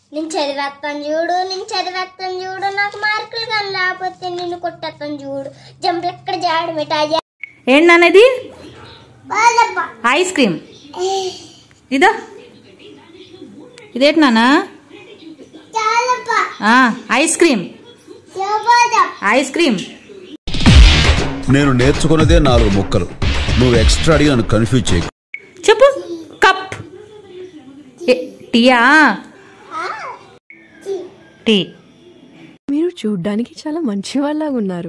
నేను చదివేస్తాను చూడు నేను చదివేస్తాను చూడు నాకు మార్కులు కానీ లేకపోతే నిన్ను కొట్టేస్తాను చూడు జంపులు ఎక్కడ జాడు మిఠాయి ఏంటి నాన్న ఇది ఐస్ క్రీమ్ ఇదా ఇదేంటి నాన్న ఆ, ఐస్ క్రీమ్ ఐస్ క్రీమ్ నేను నేర్చుకున్నదే నాలుగు ముక్కలు నువ్వు ఎక్స్ట్రా అడిగి నన్ను కన్ఫ్యూజ్ చేయకు చెప్పు కప్ ఏ, టీయా టీ మీరు చూడ్డానికి చాలా మంచి వాళ్ళగా ఉన్నారు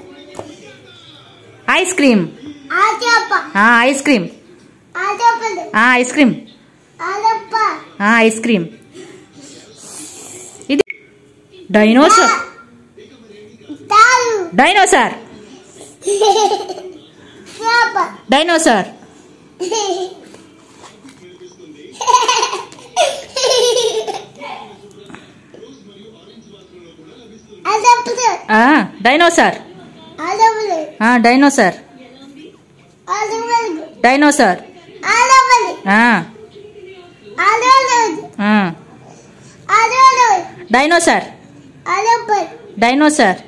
ఐస్ క్రీమ్ ఆ, ఐస్ క్రీమ్ ఆ, ఐస్ క్రీమ్ ఆ, ఐస్ క్రీమ్ ఇది డైనోసార్ డైనోసార్ డైనోసార్ ఆ, డైనోసార్ ఆ, డైనోసార్ డైనోసార్ ఆ, ఆ, డైనోసార్ డైనోసార్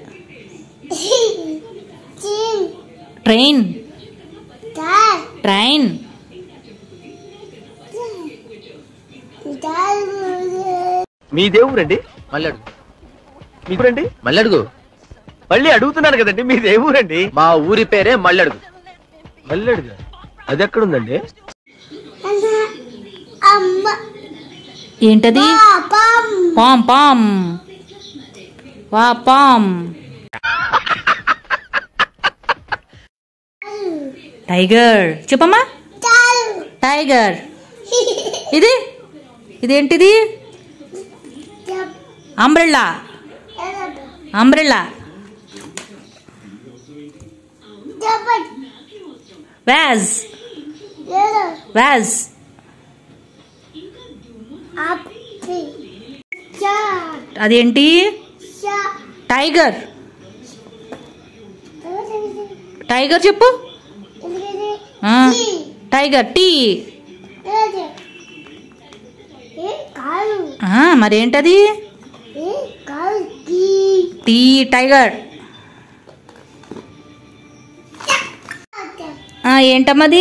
ట్రైన్ ట్రైన్ మీ దేవురండి మళ్ళీ అడుగు మీ ఊరండి మళ్ళీ అడుగు మళ్ళీ అడుగుతున్నాను కదండి మీ దేవురండి మా ఊరి పేరే మల్లడుగు మల్లడుగు అది ఎక్కడుందండి ఏంటది పామ్ పామ్ వా పామ్ టైగర్ చెప్పమ్మా టైగర్ ఇది ఇదేంటిది అంబ్రెల్లా అంబ్రెల్లా వ్యాజ్ వ్యాజ్ అదేంటి టైగర్ టైగర్ చెప్పు ఆ, టైగర్ టీ ఆ, మరేంటది టీ టైగర్ ఆ, ఏంటమ్మది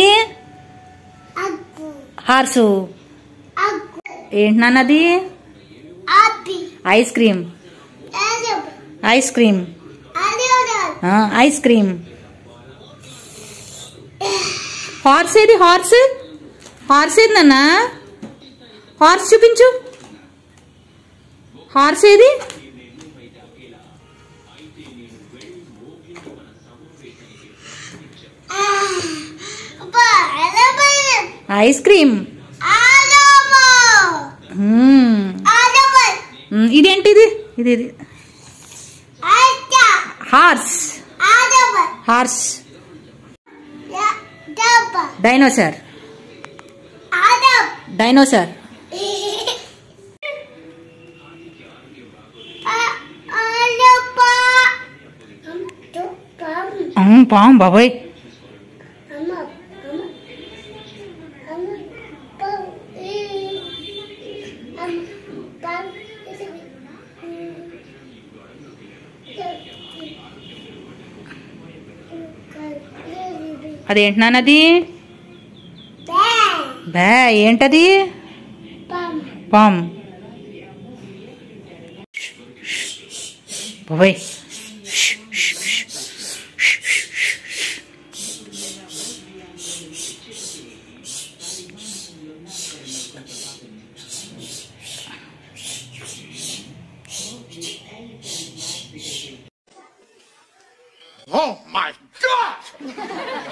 హార్సు ఏంటి నాన్నది ఐస్ క్రీమ్ ఐస్ క్రీమ్ ఆ, ఐస్ క్రీమ్ హార్స్ ఏది హార్స్ హార్స్ ఏది నాన్న హార్స్ చూపించు హార్స్ ఏది ఐస్ క్రీమ్ మ్మ్. మ్మ్, ఇదేంటిది ఇది ఇది హార్స్ హార్స్ డైనోసార్ డైనోసార్ మ్మ్, పాం బాబాయ్ అదేంటి నాన్నది బే ఏంటది పామ్ బాబాయ్ Oh my God!